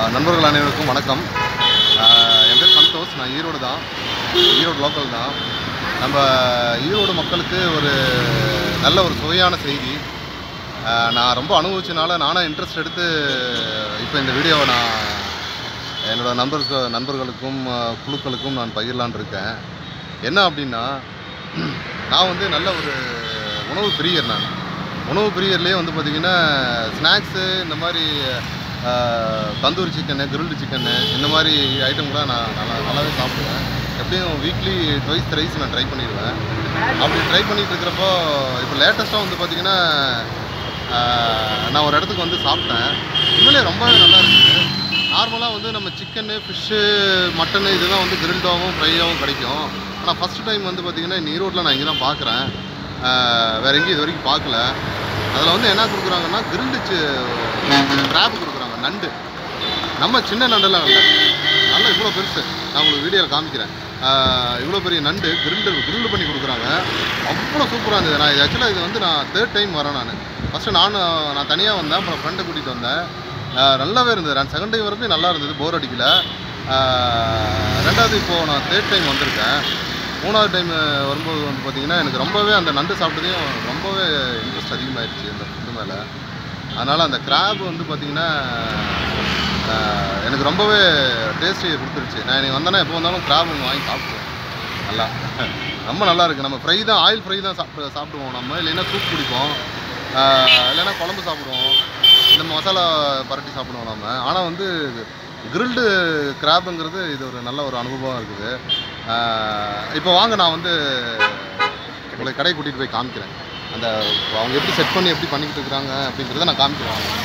ஆஹ் நண்பர்கள் அனைவருக்கும் வணக்கம் ஆஹ் என் பேர் சந்தோஷ் நான் ஈரோடு தான் ஈரோடு லோக்கல் தான் நம்ம ஈரோடு மக்களுக்கு ஒரு நல்ல ஒரு சுவையான செய்தி ஆஹ் நான் ரொம்ப அனுபவிச்சனால நானும் இன்ட்ரெஸ்ட் எடுத்து இப்போ இந்த வீடியோவை நான் என்னோட நண்பர்கள் நண்பர்களுக்கும் ஆஹ் குழுக்களுக்கும் நான் பகிரலான் இருக்கேன் என்ன அப்படின்னா நான் வந்து நல்ல ஒரு உணவு பிரியர் நான் உணவு பிரியர்லேயே வந்து பார்த்திங்கன்னா ஸ்நாக்ஸு இந்த மாதிரி ah, tandoori chicken grilled chicken இந்த மாதிரி ஐட்டம் கூட நான் நல்லா நல்லாவே சாப்பிடுவேன் எப்படியும் வீக்லி ட்வைஸ் ரைஸ் நான் ட்ரை பண்ணிடுவேன் அப்படி ட்ரை பண்ணிட்டு இருக்கிறப்போ இப்போ லேட்டஸ்ட்டாக வந்து பார்த்திங்கன்னா ஆஹ், நான் ஒரு இடத்துக்கு வந்து சாப்பிட்டேன் உண்மையிலே ரொம்பவே நல்லா இருக்குது நார்மலாக வந்து நம்ம சிக்கனு ஃபிஷ்ஷு மட்டனு இதெல்லாம் வந்து கிரில்டாகவும் ஃப்ரையாகவும் கிடைக்கும் ஆனால் ஃபஸ்ட் டைம் வந்து பார்த்திங்கன்னா இந்த ஈரோட்டில் நான் இங்கே தான் பார்க்குறேன் வேறு எங்கேயும் இது வரைக்கும் பார்க்கல அதில் வந்து என்ன கொடுக்குறாங்கன்னா கிரில்டு கிராப் கொடுக்குறாங்க நண்டு நம்ம சின்ன நண்டெல்லாம் இல்லை நல்லா இவ்வளோ பெருசு நான் உங்களுக்கு வீடியோவில் காமிக்கிறேன் இவ்வளோ பெரிய நண்டு கிரில்டு கிரில்டு பண்ணி கொடுக்குறாங்க அவ்வளோ சூப்பராக இருந்தது நான் இது ஆக்சுவலாக இது வந்து நான் தேர்ட் டைம் வரேன் நான் ஃபஸ்ட்டு நான் நான் தனியாக வந்தேன் அப்புறம் ஃப்ரெண்டை கூட்டிகிட்டு வந்தேன் ஆஹ் நல்லாவே இருந்தது நான் செகண்ட் டைம் வரப்போ நல்லா இருந்தது போர் அடிக்கல ஆஹ் ரெண்டாவது இப்போது நான் தேர்ட் டைம் வந்திருக்கேன் மூணாவது டைம் வரும்போது வந்து பார்த்திங்கன்னா எனக்கு ரொம்பவே அந்த நண்டு சாப்பிட்டதையும் ரொம்பவே இன்ட்ரெஸ்ட் அதிகமாகிடுச்சு அந்த ஃபுட்டு மேலே அதனால் அந்த கிராப் வந்து பார்த்திங்கன்னா ஆஹ் எனக்கு ரொம்பவே டேஸ்டி கொடுத்துருச்சு நான் எனக்கு வந்தேன்னா எப்போ வந்தாலும் கிராப் ஒன்று வாங்கி சாப்பிடுவேன் நல்லா ரொம்ப நல்லா இருக்குது நம்ம ஃப்ரை தான் ஆயில் ஃப்ரை தான் சாப்பிட்டு சாப்பிடுவோம் நம்ம இல்லைன்னா சூப் குடிப்போம் ஆஹ் இல்லைன்னா குழம்பு சாப்பிடுவோம் இந்த மசாலா பரட்டி சாப்பிடுவோம் நம்ம ஆனால் வந்து கிரில்டு கிராப்புங்கிறது இது ஒரு நல்ல ஒரு அனுபவம் இருக்குது இப்போ வாங்க நான் வந்து உங்களை கடை கூட்டிகிட்டு போய் காமிக்கிறேன் அந்த அவங்க எப்படி செட் பண்ணி எப்படி பண்ணிக்கிட்டு இருக்கிறாங்க அப்படிங்கிறத நான் காமிக்கிறேன் வாங்க.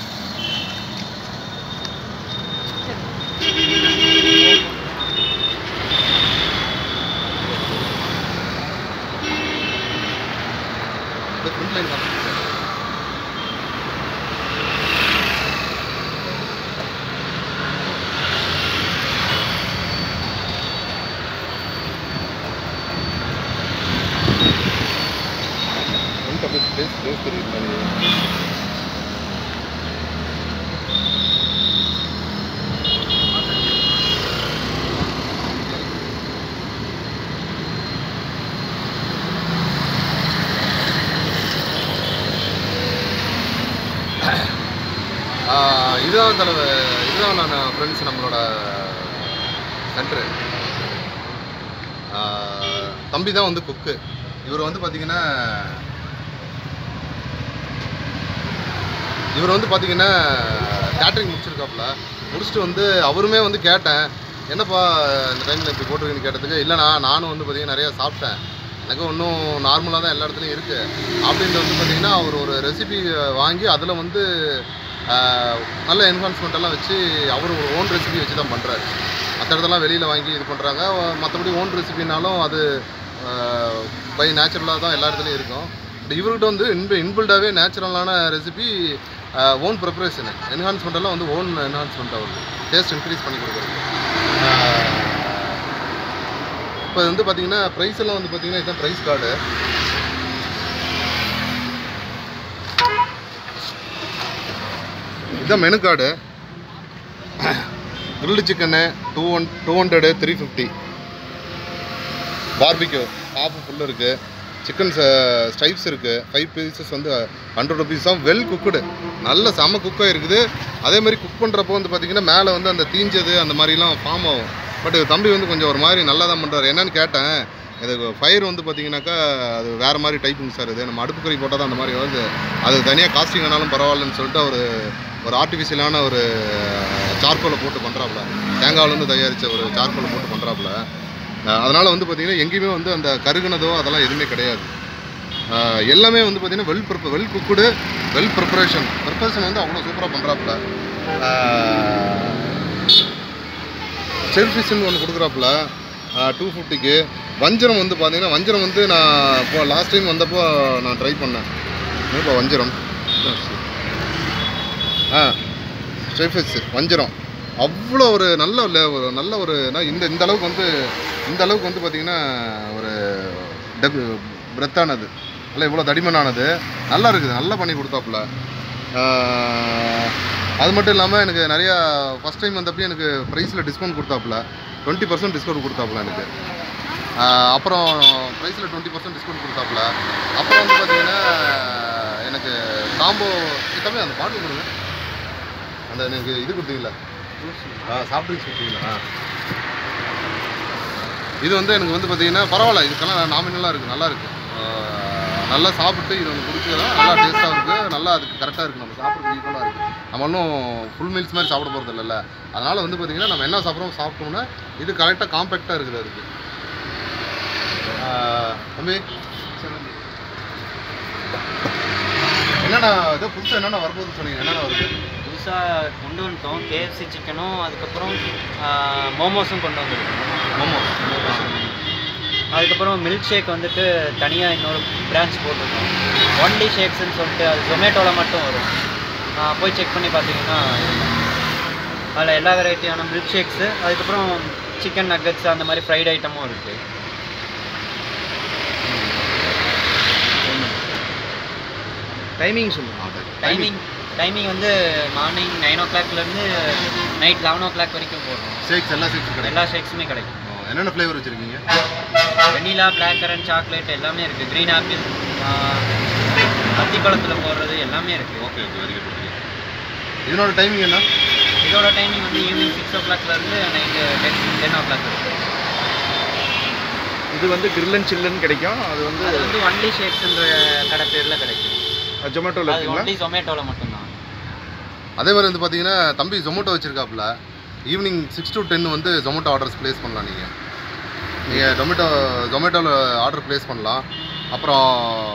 இந்த front line காமிக்கிறேன். front அப்படியே space- space தெரியுது மாதிரி. ஆஹ் இதுதான் தலைவர் இதுதான் நான் ஃப்ரெண்ட்ஸ் நம்மளோட சென்ட்ரு தம்பி தான் வந்து குக்கு இவர் வந்து பார்த்தீங்கன்னா இவர் வந்து பார்த்தீங்கன்னா கேட்ரிங் முடிச்சிருக்காப்புல முடிச்சுட்டு வந்து அவருமே வந்து கேட்டேன் என்னப்பா இந்த டைமில் இப்படி போட்டிருக்கீங்கன்னு கேட்டதுக்கு இல்லைண்ணா நானும் வந்து பார்த்தீங்கன்னா நிறையா சாப்பிட்டேன் எனக்கு இன்னும் நார்மலாக தான் எல்லா இடத்துலையும் இருக்குது அப்படின்ட்டு வந்து பார்த்தீங்கன்னா அவர் ஒரு ரெசிபி வாங்கி அதில் வந்து ஆஹ், நல்ல என்ஹான்ஸ்மெண்ட் எல்லாம் வச்சு அவர் ஒரு ஓன் ரெசிபி வச்சு தான் பண்ணுறாரு மற்ற இடத்தெல்லாம் வெளியில் வாங்கி இது பண்ணுறாங்க மற்றபடி ஓன் ரெசிபினாலும் அது பை நேச்சுரலாக தான் எல்லா இடத்துலையும் இருக்கும் பட் இவர்கிட்ட வந்து இன்ப இன்பில்டாகவே நேச்சுரலான ரெசிபி ஓன் ப்ரிப்பரேஷனு என்ஹான்ஸ்மெண்ட் எல்லாம் வந்து ஓன் என்ஹான்ஸ்மெண்ட் அவருக்கு டேஸ்ட் இன்க்ரீஸ் பண்ணி கொடுக்குறது இப்போ வந்து பார்த்தீங்கன்னா ப்ரைஸ் எல்லாம் வந்து பார்த்தீங்கன்னா இதுதான் ப்ரைஸ் கார்டு இதுதான் menu card grilled chicken two one two hundred three fifty barbecue half full இருக்குது சிக்கன் ஸ்டைப்ஸ் இருக்குது ஃபைவ் பீசஸ் வந்து ஹண்ட்ரட் ருபீஸ் தான் வெல் குக்குடு நல்ல செம குக்காக இருக்குது அதே மாதிரி குக் பண்ணுறப்போ வந்து பார்த்திங்கன்னா மேலே வந்து அந்த தீஞ்சது அந்த மாதிரிலாம் ஃபார்ம் ஆகும் பட் தம்பி வந்து கொஞ்சம் ஒரு மாதிரி நல்லா தான் பண்ணுறாரு என்னன்னு கேட்டேன் இது ஃபயர் வந்து பார்த்தீங்கன்னாக்கா அது வேறு மாதிரி டைப்புங்க சார் இது நம்ம அடுப்பு கறி போட்டால் தான் அந்த மாதிரி வருது அது தனியாக காஸ்டிங் ஆனாலும் பரவாயில்லன்னு சொல்லிட்டு அவர் ஒரு ஆர்டிஃபிஷியலான ஒரு சார்கோலை போட்டு பண்ணுறாப்புல தேங்காயிலேருந்து தயாரித்த ஒரு சார்கோலை போட்டு பண்ணுறாப்புல அதனால் வந்து பார்த்திங்கன்னா எங்கேயுமே வந்து அந்த கருகுனதோ அதெல்லாம் எதுவுமே கிடையாது அஹ் எல்லாமே வந்து பார்த்திங்கன்னா வெல் ப்ரிப்ப well cooked well preparation preparation வந்து அவ்வளோ சூப்பராக பண்ணுறாப்புல செல்ஃபிஷ்னு ஒன்று கொடுக்குறாப்புல டூ ஃபிஃப்டிக்கு வஞ்சரம் வந்து பார்த்தீங்கன்னா வஞ்சரம் வந்து நான் இப்போ லாஸ்ட் டைம் வந்தப்போ நான் ட்ரை பண்ணேன் இப்போ வஞ்சரம் ஆ ஸ்டெஃபிஸ் வஞ்சரம் அவ்வளோ ஒரு நல்ல le- ஒரு நல்ல ஒரு நான் இந்த இந்த அளவுக்கு வந்து இந்த அளவுக்கு வந்து பார்த்திங்கன்னா ஒரு டெப் பிரெத்தானது நல்லா இவ்வளோ தடிமனானது நல்லா இருக்குது நல்லா பண்ணி கொடுத்தாப்புல ஆஹ் அது மட்டும் இல்லாமல் எனக்கு நிறையா ஃபஸ்ட் டைம் வந்தப்போ எனக்கு ப்ரைஸில் டிஸ்கவுண்ட் கொடுத்தாப்புல டுவெண்ட்டி பர்சன்ட் டிஸ்கவுண்ட் கொடுத்தாப்புல எனக்கு ஆஹ் அப்புறம் ப்ரைஸில் டுவெண்ட்டி பர்சன்ட் டிஸ்கவுண்ட் கொடுத்தாப்புல அப்புறம் வந்து பார்த்தீங்கன்னா எனக்கு காம்போ தம்பி அந்த பாட்டில் கொடுங்க அந்த எனக்கு இது கொடுத்தீங்களா ஆ சாஃப்ட் ட்ரிங்க்ஸ் கொடுத்தீங்களா ஆ இது வந்து எனக்கு வந்து பார்த்தீங்கன்னா பரவாயில்ல இதுக்கெல்லாம் நாமினலாக இருக்குது நல்லா இருக்குது நல்லா சாப்பிட்டு இது ஒன்று குடிச்சதெல்லாம் நல்லா டேஸ்ட்டாக இருக்குது நல்லா அதுக்கு கரெக்டாக இருக்குது நம்ம சாப்பிட்றது ஈக்குவலாக இருக்குது நம்ம ஒன்றும் ஃபுல் மீல்ஸ் மாதிரி சாப்பிட போகிறது இல்லைல்ல அதனால் வந்து பார்த்தீங்கன்னா நம்ம என்ன சாப்பிட்றோம் சாப்பிட்டோம்னா இது கரெக்டாக காம்பேக்டாக இருக்குது அதுக்கு ஆஹ் தம்பி என்னென்ன இது புதுசாக என்னென்ன வரப்போகுதுன்னு சொன்னீங்க என்னென்ன வருது புதுசாக கொண்டு வந்துட்டோம் கேஎஃப்சி சிக்கனும் அதுக்கப்புறம் மோமோஸும் கொண்டு வந்துருக்கோம் மோமோ அதுக்கப்புறம் மில்க் ஷேக் வந்துட்டு தனியாக இன்னொரு பிரான்ச் போட்டிருக்கோம் ஒன்லி ஷேக்ஸ்னு சொல்லிட்டு அது ஜொமேட்டோவில் மட்டும் வரும் ஆ, போய் செக் பண்ணி பார்த்தீங்கன்னா அதில் எல்லா வெரைட்டியான மில்க் ஷேக்ஸு அதுக்கப்புறம் சிக்கன் நக்கட்ஸ் அந்த மாதிரி ஃப்ரைட் ஐட்டமும் இருக்குது டைமிங் சொல்லுங்கள் டைமிங் டைமிங் வந்து மார்னிங் நைன் ஓ கிளாக்லேருந்து நைட் லெவன் ஓ கிளாக் வரைக்கும் போடுறோம் ஷேக்ஸ் எல்லா ஷேக்ஸ் கிடைக்கும் எல்லா ஷேக்ஸுமே கிடைக்கும் ஓ, என்னென்ன ஃப்ளேவர் வச்சுருக்கீங்க வெனிலா பிளாக் கரண்ட் சாக்லேட் எல்லாமே இருக்குது க்ரீன் ஆப்பிள் அத்திப்பழத்தில் போடுறது எல்லாமே இருக்குது ஓகே ஓகே வெரி குட் இதனோட டைமிங் என்ன இதோட டைமிங் வந்து ஈவினிங் சிக்ஸ் ஓ கிளாக்லேருந்து night ten ten o'clock வரைக்கும் இது வந்து கிரில்லன் சில்லுன்னு கிடைக்கும் அது வந்து அது வந்து ஒன்லி ஷேக்ஸ்ன்ற கடை பேரில் கிடைக்கும் ஜொமேட்டோவில் அது இருக்குங்களா ஒன்லி ஜொமேட்டோவில் மட்டும்தான் அதே மாதிரி வந்து பார்த்தீங்கன்னா தம்பி ஜொமேட்டோ வச்சுருக்காப்புல ஈவினிங் சிக்ஸ் டு டென் வந்து ஜொமேட்டோ ஆர்டர்ஸ் ப்ளேஸ் பண்ணலாம் நீங்கள் நீங்கள் ஜொமேட்டோ ஜொமேட்டோவில் ஆர்டர் ப்ளேஸ் பண்ணலாம் அப்புறம்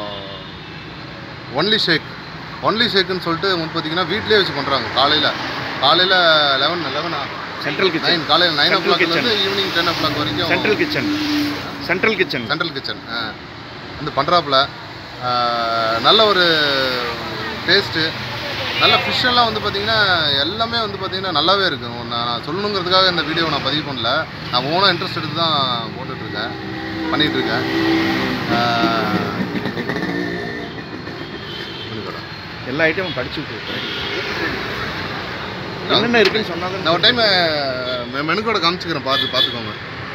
ஒன்லி ஷேக் ஒன்லி ஷேக்குன்னு சொல்லிட்டு வந்து பார்த்தீங்கன்னா வீட்லேயே வச்சு பண்ணுறாங்க காலையில் காலையில் லெவன் லெவனா சென்ட்ரல் கிச்சன் நைன் காலையில் நைன் ஓ Central கிளாக்லேருந்து ஈவினிங் டென் ஓ கிளாக் வரைக்கும் central kitchen central kitchen central kitchen வந்து பண்ணுறாப்புல நல்ல ஒரு டேஸ்ட்டு நல்ல fish எல்லாம் வந்து பார்த்திங்கன்னா எல்லாமே வந்து பார்த்திங்கன்னா நல்லாவே இருக்கும் நான் நான் சொல்லணுங்கிறதுக்காக இந்த வீடியோ நான் பதிவு பண்ணல நான் ஓனாக இன்ட்ரெஸ்ட் எடுத்து தான் போட்டுட்ருக்கேன் பண்ணிகிட்ருக்கேன் எல்லா ஐட்டமும் படிச்சு விட்டுருக்கேன் என்னென்ன இருக்குன்னு சொன்னா நான் ஒரு டைம் மெனுக்கோட காமிச்சுக்கிறேன் பார்த்து பார்த்துக்கோங்க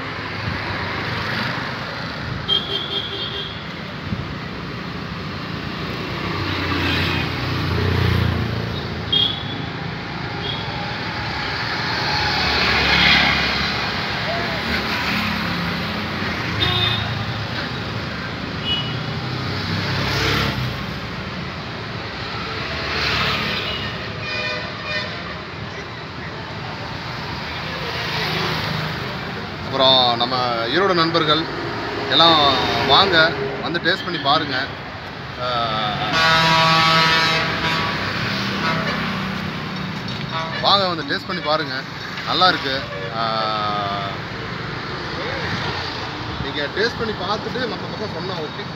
அப்புறம் நம்ம ஈரோடு நண்பர்கள் எல்லாம் வாங்க வந்து டேஸ்ட் பண்ணி பாருங்கள் வாங்க வந்து டேஸ்ட் பண்ணி பாருங்கள் நல்லா இருக்கு நீங்கள் டேஸ்ட் பண்ணி பார்த்துட்டு மற்ற பக்கம் சொன்னால் ஓகே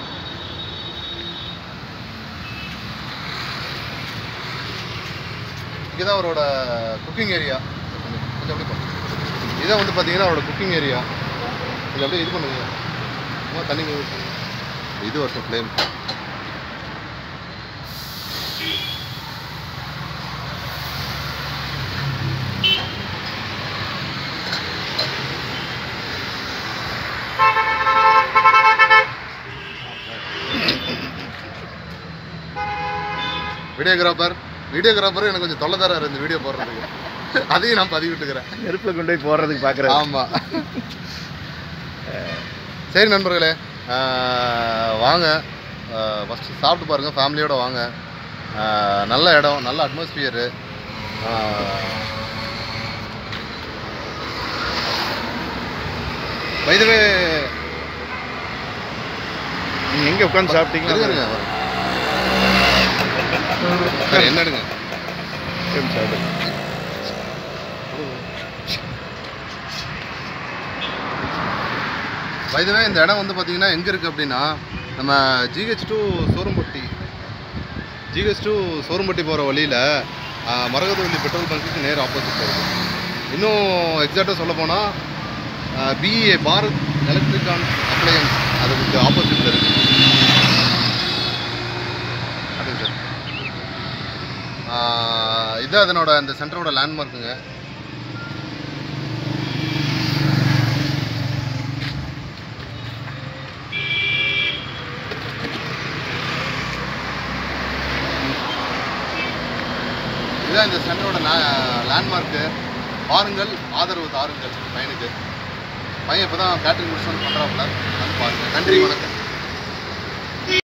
இங்கே தான் அவரோட குக்கிங் ஏரியா கொஞ்சம் அப்படி பண்ணு. இதான் வந்து பார்த்தீங்கன்னா அவரோட குக்கிங் ஏரியா கொஞ்சம் அப்படியே இது பண்ணுங்க சும்மா தண்ணி ஊத்து. இது வருஷம் ஃப்ளேம் வீடியோகிராஃபர் வீடியோகிராஃபர் எனக்கு கொஞ்சம் தொல்லை தராரு இந்த வீடியோ போடுறதுக்கு அதையும் நான் பதிவிட்டுக்கிறேன் நெருப்பில் கொண்டு போய் போடுறதுக்கு பார்க்குறேன் ஆமாம் சரி நண்பர்களே ஆஹ் வாங்க ஃபஸ்ட்டு சாப்பிட்டு பாருங்கள் ஃபேமிலியோட வாங்க ஆஹ் நல்ல இடம் நல்ல அட்மாஸ்பியரு வைதவே நீங்கள் எங்கே உட்காந்து சாப்பிட்டீங்களா இருங்க சரி என்ன எடுங்க சரி, சாப்பிடுங்க வைதவே இந்த இடம் வந்து பார்த்தீங்கன்னா எங்கே இருக்குது அப்படின்னா நம்ம GH to Sorampatti GH to Sorampatti போகிற வழியில் மரகதவள்ளி பெட்ரோல் பங்க்குக்கு நேர் ஆப்போசிட்டில் இருக்குது இன்னும் எக்ஸாக்டாக சொல்ல போனால் பிஏ பாரத் எலக்ட்ரிகான் அப்ளையன்ஸ் அதுக்கு ஆப்போசிட்டில் இருக்குது அப்படிங்க சார் இது அதனோட அந்த சென்டரோட லேண்ட்மார்க்குங்க இதுதான் இந்த சென்டரோட லேண்ட்மார்க்கு பாருங்கள் ஆதரவு தாருங்கள் பையனுக்கு பையன் இப்போ தான் கேட்டரிங் முடிச்சு வந்து பண்ணுறாப்புல வந்து பாருங்கள் நன்றி வணக்கம்